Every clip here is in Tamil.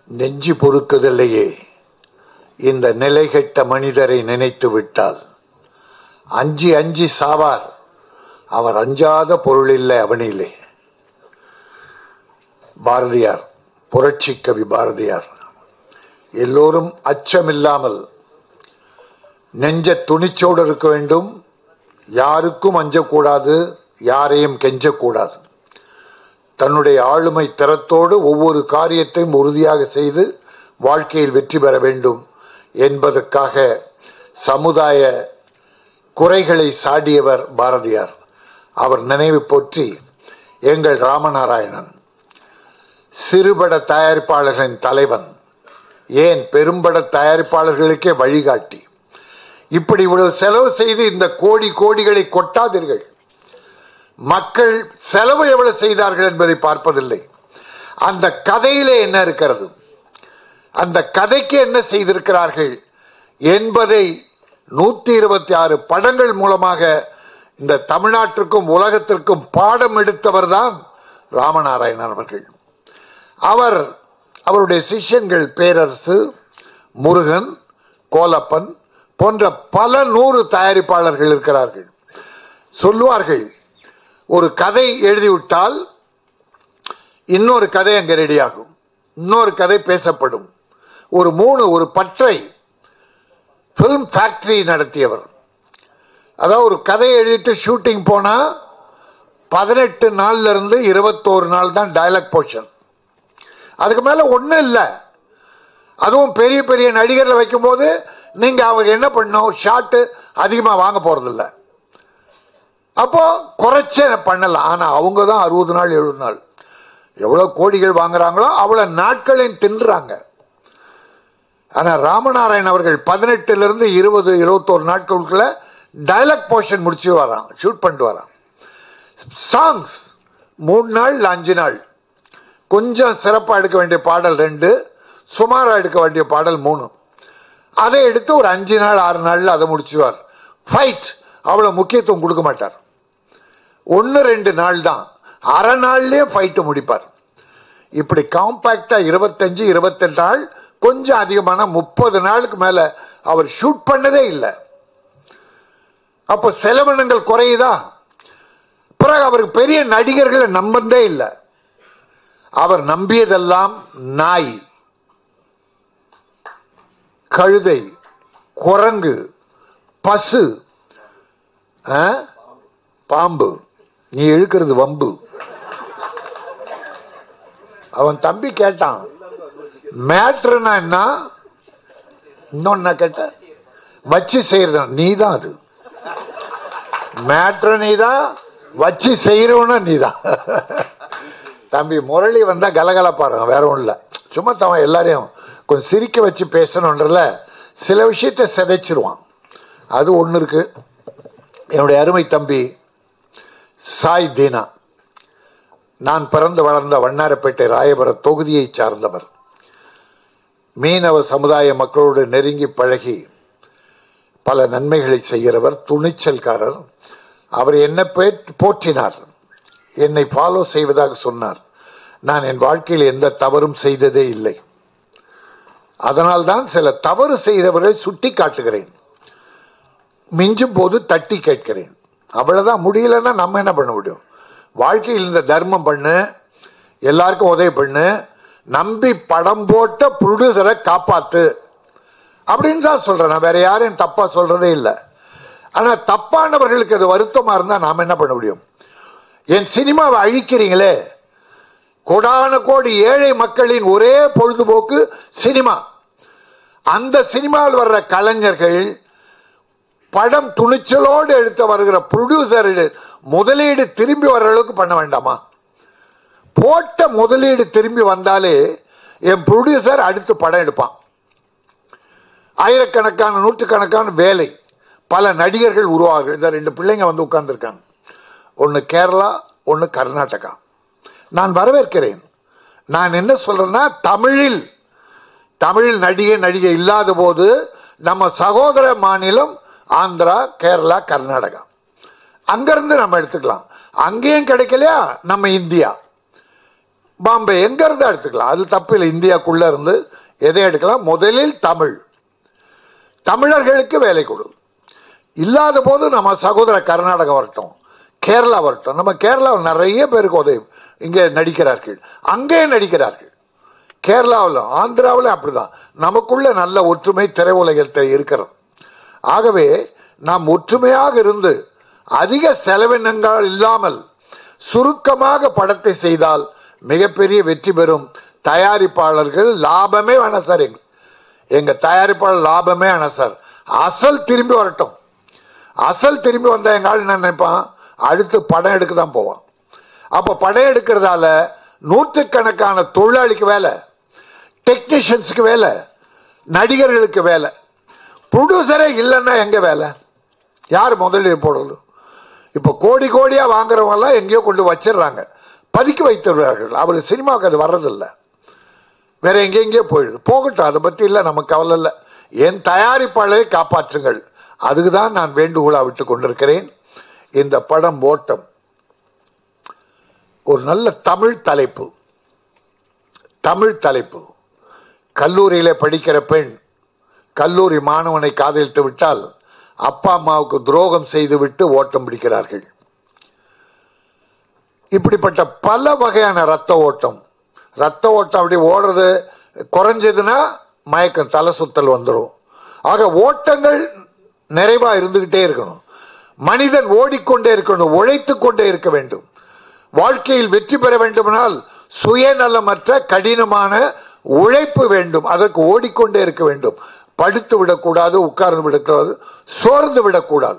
நெஞ்சு பொறுக்குதில்லையே இந்த நிலைகெட்ட மனிதரை நினைத்து விட்டால் அஞ்சி அஞ்சி சாவார் அவர் அஞ்சாத பொருள் இல்லை அவனிலே பாரதியார் புரட்சி கவி பாரதியார் எல்லோரும் அச்சமில்லாமல் நெஞ்ச துணிச்சோடு இருக்க வேண்டும் யாருக்கும் அஞ்சக்கூடாது யாரையும் கெஞ்சக்கூடாது தன்னுடைய ஆளுமை திறத்தோடு ஒவ்வொரு காரியத்தையும் உறுதியாக செய்து வாழ்க்கையில் வெற்றி பெற வேண்டும் என்பதற்காக சமுதாய குறைகளை சாடியவர் பாரதியார் அவர் நினைவு போற்றி எங்கள் ராமநாராயணன் சிறுபட தயாரிப்பாளர்களின் தலைவன் ஏன் பெரும்பட தயாரிப்பாளர்களுக்கே வழிகாட்டி இப்படி இவ்வளவு செலவு செய்து இந்த கோடி கோடிகளை கொட்டாதீர்கள் மக்கள் செலவு எவ்வளவு செய்தார்கள் என்பதை பார்ப்பதில்லை அந்த கதையிலே என்ன இருக்கிறது அந்த கதைக்கு என்ன செய்திருக்கிறார்கள் என்பதை நூத்தி இருபத்தி ஆறு படங்கள் மூலமாக இந்த தமிழ்நாட்டிற்கும் உலகத்திற்கும் பாடம் எடுத்தவர் தான் ராமநாராயணன் அவர்கள் அவர் அவருடைய சிஷ்யன்கள் பேரரசு முருகன் கோலப்பன் போன்ற பல நூறு தயாரிப்பாளர்கள் இருக்கிறார்கள் சொல்லுவார்கள் ஒரு கதை எழுதிவிட்டால் இன்னொரு கதை அங்கே ரெடியாகும் இன்னொரு கதை பேசப்படும் ஒரு மூணு ஒரு பற்றை பிலிம் ஃபேக்டரி நடத்தியவர் அதாவது ஒரு கதையை எழுதிட்டு ஷூட்டிங் போனா பதினெட்டு நாள்ல இருந்து இருபத்தோரு நாள் தான் டயலாக் போர்ஷன் அதுக்கு மேல ஒன்றும் இல்லை அதுவும் பெரிய பெரிய நடிகர்களை வைக்கும்போது நீங்க அவங்க என்ன பண்ணணும் ஷாட்டு அதிகமாக வாங்க போறதில்ல அப்போ குறைச்ச பண்ணலாம் ஆனா அவங்க தான் அறுபது நாள் எழுபது நாள் எவ்வளவு கோடிகள் வாங்குறாங்களோ அவ்வளவு நாட்களையும் தின்றாங்க ஆனா ராமநாராயண் அவர்கள் பதினெட்டுல இருந்து இருபது இருபத்தோரு நாட்களுக்குள்ள டயலாக் போர்ஷன் முடிச்சு வரான் ஷூட் பண்ணிட்டு வரான் சாங்ஸ் மூணு நாள் இல்ல அஞ்சு நாள் கொஞ்சம் சிறப்பாக எடுக்க வேண்டிய பாடல் ரெண்டு சுமாராக எடுக்க வேண்டிய பாடல் மூணு அதை எடுத்து ஒரு அஞ்சு நாள் ஆறு நாளில் அதை முடிச்சுவார் ஃபைட் அவ்வளோ முக்கியத்துவம் கொடுக்க மாட்டார் ஒன்று ரெண்டு நாள் தான் அரை நாள்லயே ஃபைட்டு முடிப்பார் இப்படி காம்பாக்டா இருபத்தஞ்சு இருபத்தெட்டு நாள் கொஞ்சம் அதிகமான முப்பது நாளுக்கு மேல அவர் ஷூட் பண்ணதே இல்லை அப்போ செலவினங்கள் குறையுதா பிறகு அவருக்கு பெரிய நடிகர்களை நம்பந்தே இல்லை அவர் நம்பியதெல்லாம் நாய் கழுதை குரங்கு பசு ஆ? பாம்பு நீ இழுக்கிறது வம்பு அவன் தம்பி கேட்டான் மேட்ருனா என்ன இன்னொன்னு நான் கேட்டேன் வச்சு செய்யறது நீ தான் அது மேட்ரு நீ தான் வச்சு செய்யறவன நீ தான் தம்பி முரளி வந்தா கலகலப்பாருங்க வேற ஒன்றும் இல்லை சும்மா தவன் எல்லாரையும் கொஞ்சம் சிரிக்க வச்சு பேசணுன்றல சில விஷயத்தை சிதைச்சிருவான் அது ஒன்று இருக்கு என்னுடைய அருமை தம்பி சாய் தீனா நான் பிறந்து வளர்ந்த வண்ணாரப்பேட்டை ராயபுர தொகுதியை சார்ந்தவர் மீனவ சமுதாய மக்களோடு நெருங்கி பழகி பல நன்மைகளை செய்கிறவர் துணிச்சல்காரர் அவர் என்ன பே- போற்றினார் என்னை ஃபாலோ செய்வதாக சொன்னார் நான் என் வாழ்க்கையில் எந்த தவறும் செய்ததே இல்லை அதனால்தான் சில தவறு செய்தவர்களை சுட்டி காட்டுகிறேன் மிஞ்சும் போது தட்டி கேட்கிறேன் அவ்வளவுதான் முடியலன்னா நம்ம என்ன பண்ண முடியும் வாழ்க்கையில் இந்த தர்மம் பண்ணு எல்லாருக்கும் உதவி பண்ணு நம்பி படம் போட்ட ப்ரொடியூசரை காப்பாத்து அப்படின்னு தான் சொல்றேன் நான் வேற யாரையும் தப்பா சொல்றதே இல்லை ஆனா தப்பானவர்களுக்கு அது வருத்தமா இருந்தா நாம என்ன பண்ண முடியும் என் சினிமாவை அழிக்கிறீங்களே கோடான கோடி ஏழை மக்களின் ஒரே பொழுதுபோக்கு சினிமா அந்த சினிமாவில் வர்ற கலைஞர்கள் படம் துணிச்சலோடு எடுத்து வருகிற ப்ரொடியூசர் முதலீடு திரும்பி வர்ற அளவுக்கு பண்ண வேண்டாமா போட்ட முதலீடு திரும்பி வந்தாலே என் ப்ரொடியூசர் அடுத்து படம் எடுப்பான் ஆயிரக்கணக்கான நூற்றுக்கணக்கான வேலை பல நடிகர்கள் உருவாகு இந்த ரெண்டு பிள்ளைங்க வந்து உட்கார்ந்துருக்காங்க ஒன்று கேரளா ஒன்று கர்நாடகா நான் வரவேற்கிறேன் நான் என்ன சொல்றேன்னா தமிழில் தமிழில் நடிகை நடிகை இல்லாத போது நம்ம சகோதர மாநிலம் ஆந்திரா கேரளா கர்நாடகா அங்கிருந்து நம்ம எடுத்துக்கலாம் அங்கேயும் கிடைக்கலையா நம்ம இந்தியா பாம்பே எங்க இருந்தா எடுத்துக்கலாம் அது தப்பு இல்லை இந்தியாக்குள்ள இருந்து எதை எடுக்கலாம் முதலில் தமிழ் தமிழர்களுக்கு வேலை கொடு இல்லாத போது நம்ம சகோதர கர்நாடகா வரட்டும் கேரளா வரட்டும் நம்ம கேரளாவில் நிறைய பேருக்கு உதவி இங்கே நடிக்கிறார்கள் அங்கே நடிக்கிறார்கள் கேரளாவில் ஆந்திராவில் அப்படிதான் நமக்குள்ள நல்ல ஒற்றுமை திரையுலகத்தில் இருக்கிறது ஆகவே நாம் ஒற்றுமையாக இருந்து அதிக செலவினங்கள் இல்லாமல் சுருக்கமாக படத்தை செய்தால் மிகப்பெரிய வெற்றி பெறும் தயாரிப்பாளர்கள் லாபமே வேணாம் சார் எங்க எங்க தயாரிப்பாளர் லாபமே வேணாம் சார் அசல் திரும்பி வரட்டும் அசல் திரும்பி வந்த எங்க ஆள் என்ன நினைப்பான் அடுத்து படம் எடுக்க தான் போவான் அப்ப படம் எடுக்கிறதால நூற்றுக்கணக்கான தொழிலாளிக்கு வேலை டெக்னீஷியன்ஸுக்கு வேலை நடிகர்களுக்கு வேலை ப்ரொடியூசரே இல்லைன்னா எங்க வேலை யார் முதலீடு போடுறது இப்போ கோடி கோடியா வாங்குறவங்க எல்லாம் எங்கேயோ கொண்டு வச்சிடுறாங்க பதுக்கி வைத்துடுறார்கள் அவர் சினிமாவுக்கு அது வர்றதில்லை வேற எங்கெங்கேயோ போயிடுது போகட்டும் அதை பத்தி இல்லை நமக்கு கவலை இல்லை என் தயாரிப்பாளரை காப்பாற்றுங்கள் அதுக்கு தான் நான் வேண்டுகோளா விட்டு கொண்டிருக்கிறேன் இந்த படம் ஓட்டம் ஒரு நல்ல தமிழ் தலைப்பு தமிழ் தலைப்பு கல்லூரியில படிக்கிற பெண் கல்லூரி மாணவனை காதலித்து விட்டால் அப்பா அம்மாவுக்கு துரோகம் செய்து விட்டு ஓட்டம் பிடிக்கிறார்கள் இப்படிப்பட்ட பல வகையான ரத்த ஓட்டம் ரத்த ஓட்டம் அப்படி ஓடுறது குறைஞ்சதுன்னா மயக்கம் தலை சுத்தல் வந்துடும் ஆக ஓட்டங்கள் நிறைவா இருந்துகிட்டே இருக்கணும் மனிதன் ஓடிக்கொண்டே இருக்கணும் உழைத்து கொண்டே இருக்க வேண்டும் வாழ்க்கையில் வெற்றி பெற வேண்டுமானால் சுயநலமற்ற கடினமான உழைப்பு வேண்டும் அதற்கு ஓடிக்கொண்டே இருக்க வேண்டும் படுத்து விடக்கூடாது உட்கார்ந்து விடக்கூடாது சோர்ந்து விடக்கூடாது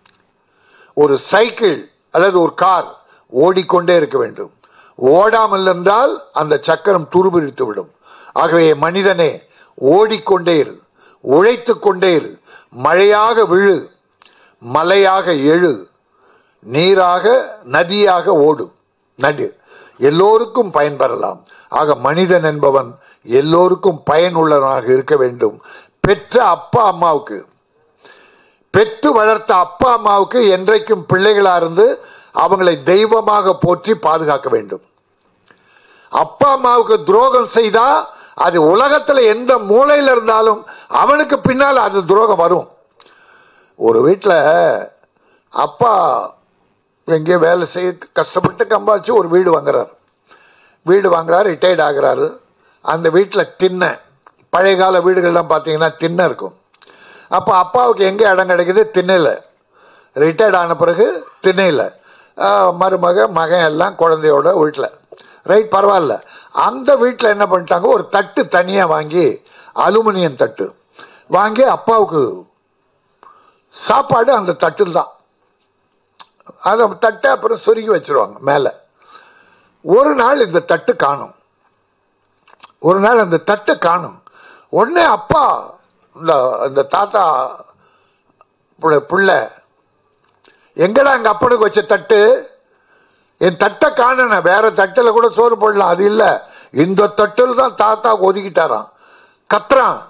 ஒரு சைக்கிள் அல்லது ஒரு கார் ஓடிக்கொண்டே இருக்க வேண்டும் ஓடாமல் இருந்தால் அந்த சக்கரம் துருபிடித்து விடும் ஆகவே மனிதனே ஓடிக்கொண்டே இரு உழைத்து கொண்டே இரு மழையாக விழு மலையாக எழு நீராக நதியாக ஓடு நடு எல்லோருக்கும் பயன்பெறலாம் ஆக மனிதன் என்பவன் எல்லோருக்கும் பயனுள்ளவனாக இருக்க வேண்டும் பெற்ற அப்பா அம்மாவுக்கு பெற்று வளர்த்த அப்பா அம்மாவுக்கு என்றைக்கும் பிள்ளைகளா இருந்து அவங்களை தெய்வமாக போற்றி பாதுகாக்க வேண்டும் அப்பா அம்மாவுக்கு துரோகம் செய்தா அது உலகத்துல எந்த மூலையில இருந்தாலும் அவனுக்கு பின்னால் அது துரோகம் வரும் ஒரு வீட்டில் அப்பா எங்கேயோ வேலை செய்ய கஷ்டப்பட்டு கம்பாச்சு ஒரு வீடு வாங்குறாரு வீடு வாங்குறாரு ரிட்டையர்ட் ஆகுறாரு அந்த வீட்டில் திண்ணை பழைய கால வீடுகள்லாம் பார்த்தீங்கன்னா திண்ணை இருக்கும் அப்போ அப்பாவுக்கு எங்கே இடம் கிடைக்குது திண்ணையில் ரிட்டையர்ட் ஆன பிறகு திண்ணையில் மருமக மகன் எல்லாம் குழந்தையோட வீட்டில் ரைட் பரவாயில்ல அந்த வீட்டில் என்ன பண்ணிட்டாங்க ஒரு தட்டு தனியாக வாங்கி அலுமினியம் தட்டு வாங்கி அப்பாவுக்கு சாப்பாடு அந்த தட்டில் தான் அதை தட்டை அப்புறம் சொருகி வச்சிருவாங்க மேலே ஒரு நாள் இந்த தட்டு காணும் ஒரு நாள் அந்த தட்டு காணும் உடனே அப்பா இந்த இந்த தாத்தா புள்ள- புள்ள எங்கடா எங்க அப்பனுக்கு வச்ச தட்டு என் தட்டை காணன வேற தட்டில் கூட சோறு போடலாம் அது இல்ல இந்த தட்டில் தான் தாத்தா ஒதுக்கிட்டாராம் கத்துறான்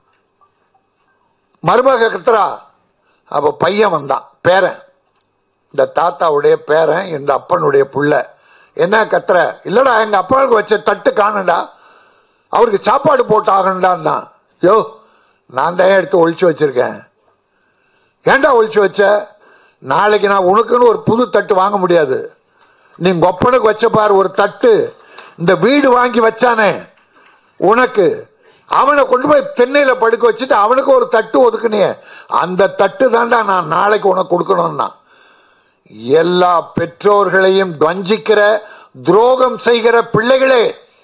மருமக கத்துறா அப்ப பையன் வந்தான் பேரன் இந்த தாத்தாவுடைய பேரன் இந்த அப்பனுடைய புள்ள என்ன கத்துற இல்லடா எங்க அப்பனுக்கு வச்ச தட்டு காணடா அவருக்கு சாப்பாடு போட்டு ஆகணும்டான்னா யோ நான் தான் எடுத்து ஒழிச்சு வச்சிருக்கேன் ஏன்டா ஒழிச்சு வச்ச நாளைக்கு நான் உனக்குன்னு ஒரு புது தட்டு வாங்க முடியாது நீ ஒப்பனுக்கு வச்ச பாரு ஒரு தட்டு இந்த வீடு வாங்கி வச்சானே உனக்கு அவனை கொண்டு போய் தென்னையில படுக்க வச்சுட்டு அவனுக்கு ஒரு தட்டு ஒதுக்குனியே அந்த தட்டு தான்டா நான் நாளைக்கு உனக்கு கொடுக்கணும்னா எல்லா பெற்றோர்களையும் வஞ்சிக்கிற துரோகம் செய்கிற பிள்ளைகளே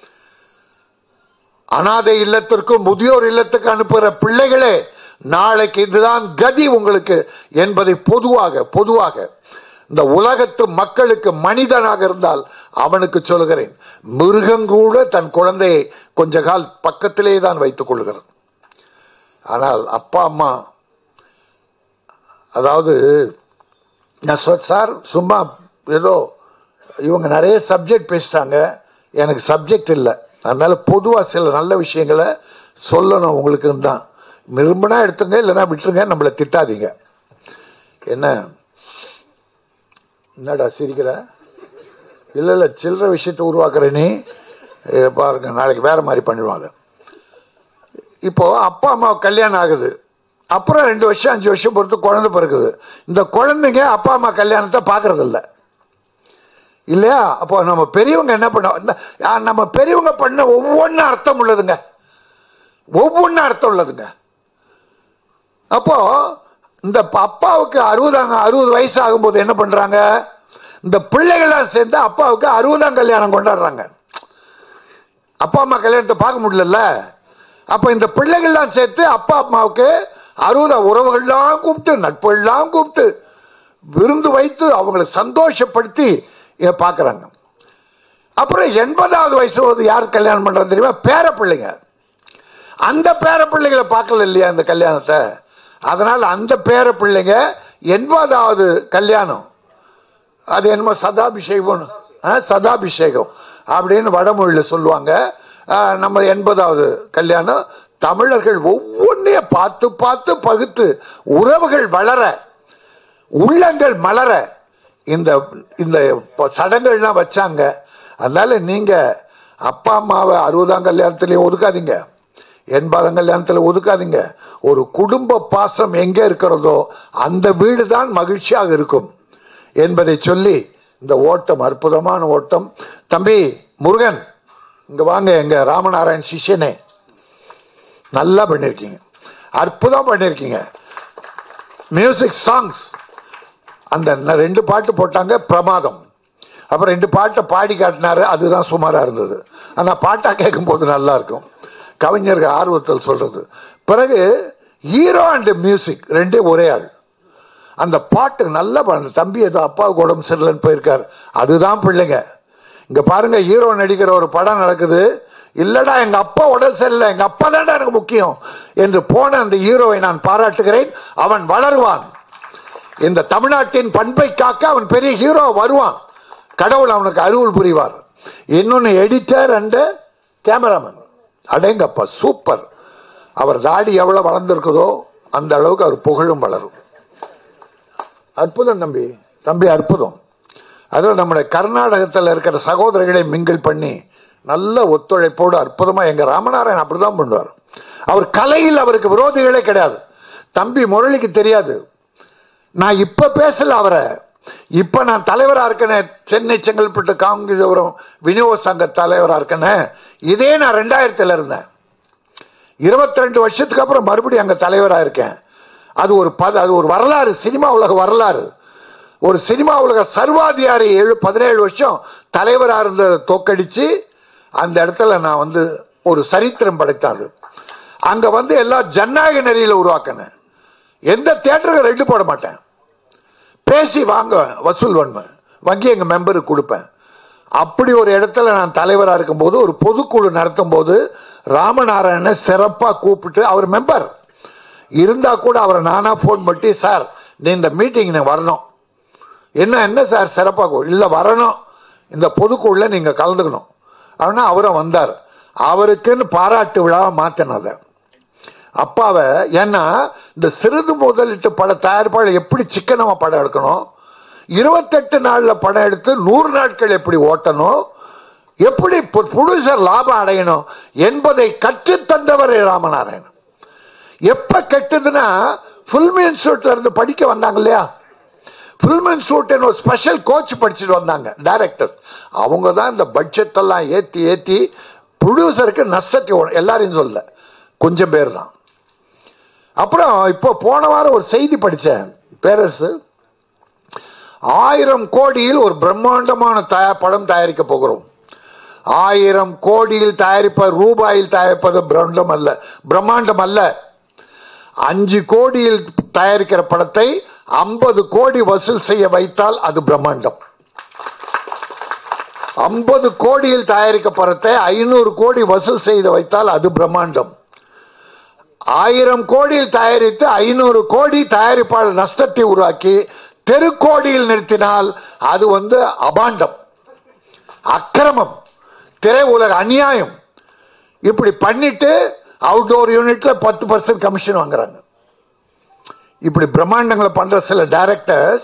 அனாதை இல்லத்திற்கும் முதியோர் இல்லத்துக்கு அனுப்புகிற பிள்ளைகளே நாளைக்கு இதுதான் கதி உங்களுக்கு என்பதை பொதுவாக பொதுவாக இந்த உலகத்து மக்களுக்கு மனிதனாக இருந்தால் அவனுக்கு சொல்கிறேன் மிருகம் கூட தன் குழந்தையை கொஞ்ச கால் பக்கத்திலே தான் வைத்துக் கொள்கிறது ஆனால் அப்பா அம்மா அதாவது நான் சொல் சார் சும்மா ஏதோ இவங்க நிறைய சப்ஜெக்ட் பேசிட்டாங்க எனக்கு சப்ஜெக்ட் இல்லை அதனால பொதுவாக சில நல்ல விஷயங்களை சொல்லணும் உங்களுக்கு தான் விரும்பினா எடுத்துங்க இல்லைன்னா விட்டுருங்க நம்மளை திட்டாதீங்க என்ன என்னடா சிரிக்கிற இல்லை இல்லை சில்லற விஷயத்தை உருவாக்குற நீ இதை பாருங்க நாளைக்கு வேற மாதிரி பண்ணிடுவாங்க இப்போ அப்பா அம்மா கல்யாணம் ஆகுது அப்புறம் ரெண்டு வருஷம் அஞ்சு வருஷம் பொறுத்து குழந்தை பிறகுது இந்த குழந்தைங்க அப்பா அம்மா கல்யாணத்தை பார்க்கறது இல்ல இல்லையா அப்போ நம்ம பெரியவங்க என்ன பண்ண இந்த- ஆ, நம்ம பெரியவங்க பண்ண ஒவ்வொன்றும் அர்த்தம் உள்ளதுங்க ஒவ்வொன்றும் அர்த்தம் உள்ளதுங்க அப்போ இந்த ப- அப்பாவுக்கு அறுபதாங்க அறுபது வயசு ஆகும்போது என்ன பண்றாங்க இந்த பிள்ளைகள்லாம் சேர்ந்து அப்பாவுக்கு அறுபதாம் கல்யாணம் கொண்டாடுறாங்க அப்பா அம்மா கல்யாணத்தை பார்க்க முடியல அப்ப இந்த பிள்ளைகள்லாம் சேர்த்து அப்பா அம்மாவுக்கு அறுபது உறவுகள்லாம் கூப்பிட்டு நட்புகள்லாம் கூப்பிட்டு விருந்து வைத்து அவங்களை சந்தோஷப்படுத்தி இதை பார்க்கறாங்க அப்புறம் எண்பதாவது வயசு போது யார் கல்யாணம் பண்றாங்க தெரியுமா பேர பிள்ளைங்க அந்த பேர பிள்ளைகளை பார்க்கல இல்லையா இந்த கல்யாணத்தை அதனால அந்த பேர பிள்ளைங்க எண்பதாவது கல்யாணம் அது என்னமோ சதாபிஷேகம் ஆ, சதாபிஷேகம் அப்படின்னு வடமொழியில் சொல்லுவாங்க ஆ, நம்ம எண்பதாவது கல்யாணம் தமிழர்கள் ஒவ்வொன்றையும் பார்த்து பார்த்து பகுத்து உறவுகள் வளர உள்ளங்கள் மலர இந்த இந்த ப- சடங்குகள்லாம் வச்சாங்க அதனால நீங்க அப்பா அம்மாவை அறுபதாம் கல்யாணத்திலையும் ஒதுக்காதீங்க எண்பதாம் கல்யாணத்தில் ஒதுக்காதீங்க ஒரு குடும்ப பாசம் எங்க இருக்கிறதோ அந்த வீடு தான் மகிழ்ச்சியாக இருக்கும் என்பதை சொல்லி இந்த ஓட்டம் அற்புதமான ஓட்டம் தம்பி முருகன் இங்க வாங்க எங்க ராமநாராயண் சிஷ்யனே நல்லா பண்ணிருக்கீங்க அற்புதம் பண்ணிருக்கீங்க மியூசிக் சாங்ஸ் அந்த ந- ரெண்டு பாட்டு போட்டாங்க பிரமாதம் அப்புறம் ரெண்டு பாட்டை பாடி காட்டினாரு அதுதான் சுமாரா இருந்தது ஆனா பாட்டா கேட்கும் போது நல்லா இருக்கும் கவிஞர்கள் ஆர்வத்தில் சொல்றது பிறகு ஹீரோ அண்ட் மியூசிக் ரெண்டே ஒரே ஆள் அந்த பாட்டு நல்லா பாடு தம்பி ஏதோ அப்பாவுக்கு உடம்பு சரியில்லைன்னு போயிருக்காரு அதுதான் பிள்ளைங்க இங்க பாருங்க ஹீரோ நடிக்கிற ஒரு படம் நடக்குது இல்லடா எங்க அப்பா உடல் சரியில்லை எங்க அப்பா தான்டா எனக்கு முக்கியம் என்று போன அந்த ஹீரோவை நான் பாராட்டுகிறேன் அவன் வளருவான் இந்த தமிழ்நாட்டின் பண்பை காக்க அவன் பெரிய ஹீரோ வருவான் கடவுள் அவனுக்கு அருள் புரிவார் இன்னொன்னு எடிட்டர் அண்ட் கேமராமேன் அடேங்கப்பா சூப்பர் அவர் தாடி எவ்வளவு வளர்ந்திருக்குதோ அந்த அளவுக்கு அவர் புகழும் வளரும் அற்புதம் தம்பி தம்பி அற்புதம் அதுவும் நம்முடைய கர்நாடகத்தில் இருக்கிற சகோதரர்களை மிங்கிள் பண்ணி நல்ல ஒத்துழைப்போடு அற்புதமா எங்க ராமநாராயணன் அப்படிதான் பண்ணுவார் அவர் கலையில் அவருக்கு விரோதிகளே கிடையாது தம்பி முரளிக்கு தெரியாது நான் இப்ப பேசல அவரை இப்ப நான் தலைவரா இருக்கேனே சென்னை செங்கல்பட்டு காங்கிரஸ் விநியோக சங்க தலைவரா இருக்கேனே இதே நான் ரெண்டாயிரத்துல இருந்தேன் இருபத்தி ரெண்டு வருஷத்துக்கு அப்புறம் மறுபடியும் அங்க தலைவரா இருக்கேன் அது ஒரு பத அது ஒரு வரலாறு சினிமா உலக வரலாறு ஒரு சினிமா உலக சர்வாதிகாரி ஏழு பதினேழு வருஷம் தலைவரா இருந்த தோக்கடிச்சு அந்த இடத்துல நான் வந்து ஒரு சரித்திரம் படைத்தாது அங்க வந்து எல்லாம் ஜனநாயக நெறியில உருவாக்கினேன் எந்த தியேட்டருக்கு ரெண்டு போட மாட்டேன் பேசி வாங்க வசூல் பண்ணுவேன் வங்கி எங்க மெம்பருக்கு கொடுப்பேன் அப்படி ஒரு இடத்துல நான் தலைவரா இருக்கும்போது ஒரு பொதுக்குழு நடத்தும் போது ராமநாராயணனை சிறப்பா கூப்பிட்டு அவர் மெம்பர் இருந்தா கூட அவரை நானா போன் பண்ணி சார் நீ இந்த மீட்டிங் வரணும் என்ன என்ன சார் சிறப்பா கூ- இல்ல வரணும் இந்த பொதுக்குழுல நீங்க கலந்துக்கணும் அப்படின்னா அவரும் வந்தார் அவருக்குன்னு பாராட்டு விழாவை மாத்தினதை அப்பாவை ஏன்னா இந்த சிறிது முதலீட்டு பட தயாரிப்பாளர் எப்படி சிக்கனமா படம் எடுக்கணும் இருபத்தெட்டு நாள்ல படம் எடுத்து நூறு நாட்கள் எப்படி ஓட்டணும் எப்படி ப்ரொடியூசர் லாபம் அடையணும் என்பதை கற்றுத் தந்தவர் ராமநாராயணன் எப்ப கெட்டதுன்னா பிலிம் இன்ஸ்டியூட்ல இருந்து படிக்க வந்தாங்க இல்லையா பிலிம் இன்ஸ்டியூட் ஒரு ஸ்பெஷல் கோச் படிச்சுட்டு வந்தாங்க டைரக்டர் அவங்க தான் இந்த பட்ஜெட் எல்லாம் ஏத்தி ஏத்தி ப்ரொடியூசருக்கு நஷ்டத்தை உண- எல்லாரையும் சொல்ல கொஞ்சம் பேர் தான் அப்புறம் இப்போ போன வாரம் ஒரு செய்தி படிச்சேன் பேரரசு ஆயிரம் கோடியில் ஒரு பிரம்மாண்டமான தயா படம் தயாரிக்க போகிறோம் ஆயிரம் கோடியில் தயாரிப்பது ரூபாயில் தயாரிப்பது பிரம்மாண்டம் அல்ல பிரம்மாண்டம் அல்ல அஞ்சு கோடியில் தயாரிக்கிற படத்தை ஐம்பது கோடி வசூல் செய்ய வைத்தால் அது பிரம்மாண்டம் ஐம்பது கோடியில் தயாரிக்க படத்தை ஐநூறு கோடி வசூல் செய்து வைத்தால் அது பிரம்மாண்டம் ஆயிரம் கோடியில் தயாரித்து ஐநூறு கோடி தயாரிப்பாளர் நஷ்டத்தை உருவாக்கி தெருக்கோடியில் நிறுத்தினால் அது வந்து அபாண்டம் அக்கிரமம் திரை உலக அநியாயம் இப்படி பண்ணிட்டு அவுட்டோர் யூனிட்ல பத்து பர்சன்ட் கமிஷன் வாங்குறாங்க இப்படி பிரம்மாண்டங்களை பண்ற சில டைரக்டர்ஸ்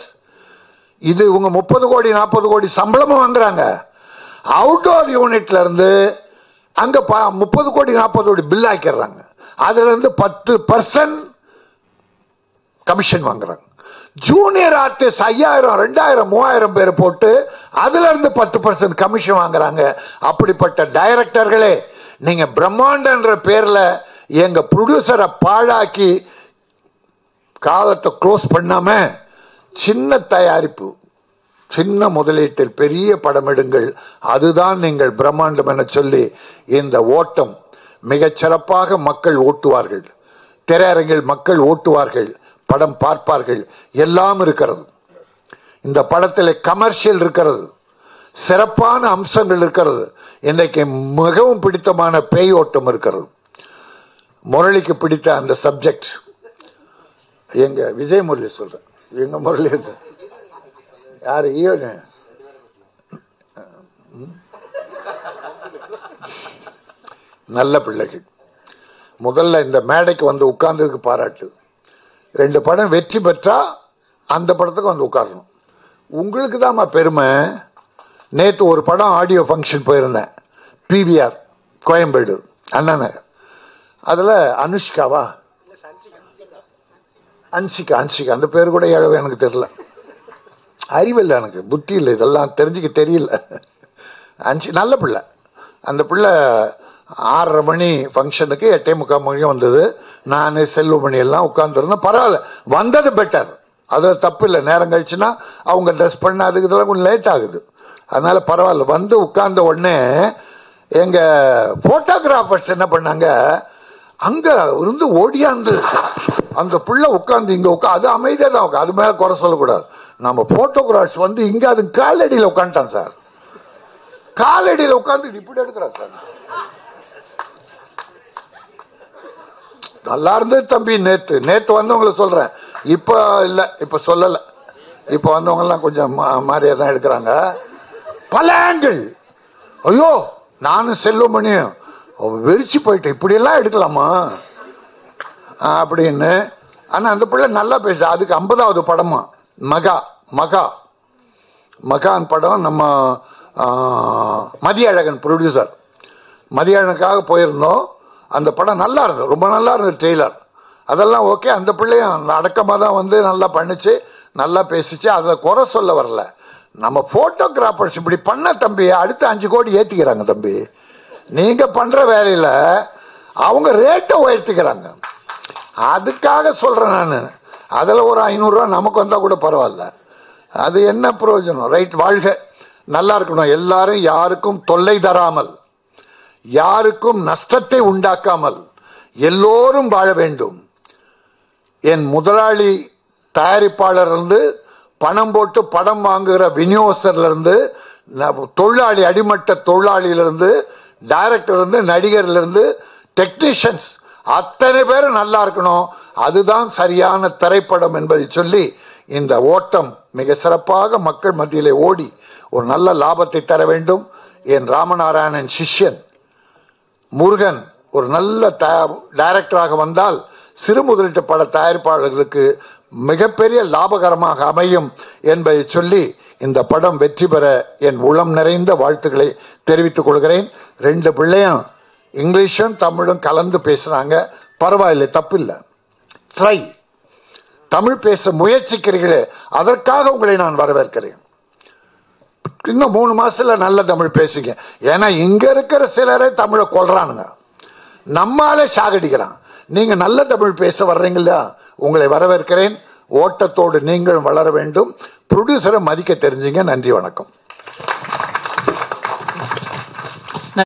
இது இவங்க முப்பது கோடி நாற்பது கோடி சம்பளமும் வாங்குறாங்க அவுட்டோர் யூனிட்ல இருந்து அங்க முப்பது கோடி நாற்பது கோடி பில் ஆக்கிடுறாங்க அதுல இருந்து பத்து பர்சன்ட் கமிஷன் வாங்குறாங்க ஜூனியர் ஆர்டிஸ்ட் ஐயாயிரம் ரெண்டாயிரம் மூவாயிரம் பேர் போட்டு அதுல இருந்து பத்து பர்சன்ட் கமிஷன் வாங்குறாங்க அப்படிப்பட்ட டைரக்டர்களே நீங்க பிரம்மாண்டன்ற பேர்ல எங்க ப்ரொடியூசரை பாழாக்கி காலத்தை க்ளோஸ் பண்ணாம சின்ன தயாரிப்பு சின்ன முதலீட்டில் பெரிய படம் எடுங்கள் அதுதான் நீங்கள் பிரம்மாண்டம் என சொல்லி இந்த ஓட்டம் மிகச் சிறப்பாக மக்கள் ஓட்டுவார்கள் திரையரங்கில் மக்கள் ஓட்டுவார்கள் படம் பார்ப்பார்கள் எல்லாம் இருக்கிறது இந்த படத்தில் கமர்ஷியல் இருக்கிறது சிறப்பான அம்சங்கள் இருக்கிறது இன்றைக்கு மிகவும் பிடித்தமான பேய் ஓட்டம் இருக்கிறது முரளிக்கு பிடித்த அந்த சப்ஜெக்ட் எங்க விஜய் முரளி சொல்றேன் எங்க முரளி இருக்கு. யாரு ஈவனு நல்ல பிள்ளைகள் முதல்ல இந்த மேடைக்கு வந்து உட்கார்ந்ததுக்கு பாராட்டு ரெண்டு படம் வெற்றி பெற்றா அந்த படத்துக்கு வந்து உட்காரணும் உங்களுக்கு தாம்மா பெருமை நேற்று ஒரு படம் ஆடியோ ஃபங்க்ஷன் போயிருந்தேன் பிவிஆர் கோயம்பேடு அண்ணா நகர் அதில் அனுஷ்காவா அன்சிகா அன்சிகா அந்த பேர் கூட எழவு எனக்கு தெரியல அறிவில்லை எனக்கு புத்தி இல்லை இதெல்லாம் தெரிஞ்சுக்க தெரியல அஞ்சு நல்ல பிள்ளை அந்த பிள்ளை ஆறரை மணி ஃபங்க்ஷனுக்கு எட்டே முக்கால் மணியும் வந்தது நான் செல்வமணி எல்லாம் உட்காந்துருந்தேன் பரவாயில்ல வந்தது பெட்டர் அது தப்பு இல்லை நேரம் கழிச்சுன்னா அவங்க ட்ரெஸ் பண்ண அதுக்கு இதெல்லாம் கொஞ்சம் லேட் ஆகுது அதனால பரவாயில்ல வந்து உட்கார்ந்த உடனே எங்க போட்டோகிராஃபர்ஸ் என்ன பண்ணாங்க அங்க இருந்து ஓடியாந்து அந்த புள்ள உட்கார்ந்து இங்க உட்கா அது அமைதியா தான் உட்கா அது மேல குறை சொல்லக்கூடாது நம்ம போட்டோகிராஃபர்ஸ் வந்து இங்க அது காலடியில் உட்காந்துட்டான் சார் காலடியில் உட்கார்ந்து இப்படி எடுக்கிறான் சார் நல்லா இருந்தது தம்பி நேத்து நேத்து வந்தவங்கள சொல்றேன் இப்ப இல்ல இப்ப சொல்லல இப்ப வந்தவங்க எல்லாம் கொஞ்சம் மா- மாறியா தான் எடுக்கிறாங்க பல ஆங்கிள் ஐயோ நானும் செல்வமணியும் வெறிச்சு போயிட்டேன் இப்படி எல்லாம் எடுக்கலாமா ஆ, அப்படின்னு ஆனா அந்த பிள்ளை நல்லா பேச அதுக்கு ஐம்பதாவது படமா மகா மகா மகான் படம் நம்ம ஆ, மதியழகன் ப்ரொடியூசர் மதியழகனுக்காக போயிருந்தோம் அந்த படம் நல்லா இருந்தது ரொம்ப நல்லா இருந்தது ட்ரெய்லர் அதெல்லாம் ஓகே அந்த பிள்ளையும் அடக்கமாக தான் வந்து நல்லா பண்ணிச்சு நல்லா பேசிச்சு அதை குறை சொல்ல வரல நம்ம போட்டோகிராஃபர்ஸ் இப்படி பண்ண தம்பி அடுத்து அஞ்சு கோடி ஏத்திக்கிறாங்க தம்பி நீங்க பண்ற வேலையில அவங்க ரேட்டை உயர்த்திக்கிறாங்க அதுக்காக சொல்றேன் நான் அதுல ஒரு ஐநூறுரூவா நமக்கு வந்தா கூட பரவாயில்ல அது என்ன பிரயோஜனம் ரைட் வாழ்க நல்லா இருக்கணும் எல்லாரும் யாருக்கும் தொல்லை தராமல் யாருக்கும் நஷ்டத்தை உண்டாக்காமல் எல்லோரும் வாழ வேண்டும் என் முதலாளி தயாரிப்பாளர் இருந்து பணம் போட்டு படம் வாங்குகிற விநியோகஸ்தர்ல இருந்து ந- தொழிலாளி அடிமட்ட தொழிலாளியிலிருந்து டைரக்டர் இருந்து நடிகர்ல இருந்து டெக்னீஷியன்ஸ் அத்தனை பேரும் நல்லா இருக்கணும் அதுதான் சரியான திரைப்படம் என்பதை சொல்லி இந்த ஓட்டம் மிக சிறப்பாக மக்கள் மத்தியிலே ஓடி ஒரு நல்ல லாபத்தை தர வேண்டும் என் ராமநாராயணன் சிஷ்யன் முருகன் ஒரு நல்ல டைரக்டராக வந்தால் சிறு முதலீட்டு பட தயாரிப்பாளர்களுக்கு மிகப்பெரிய லாபகரமாக அமையும் என்பதை சொல்லி இந்த படம் வெற்றி பெற என் உளம் நிறைந்த வாழ்த்துக்களை தெரிவித்துக் கொள்கிறேன் ரெண்டு பிள்ளையும் இங்கிலீஷும் தமிழும் கலந்து பேசுறாங்க பரவாயில்லை தப்பில்லை ட்ரை தமிழ் பேச முயற்சிக்கிறீர்களே அதற்காக உங்களை நான் வரவேற்கிறேன் இன்னும் மூணு மாசத்துல நல்ல தமிழ் பேசுங்க ஏன்னா இங்க இருக்கிற சிலரே தமிழை கொல்றானுங்க நம்மாலே சாகடிக்கிறான் நீங்க நல்ல தமிழ் பேச வர்றீங்களா உங்களை வரவேற்கிறேன் ஓட்டத்தோடு நீங்களும் வளர வேண்டும் ப்ரொடியூசரை மதிக்க தெரிஞ்சுங்க நன்றி வணக்கம்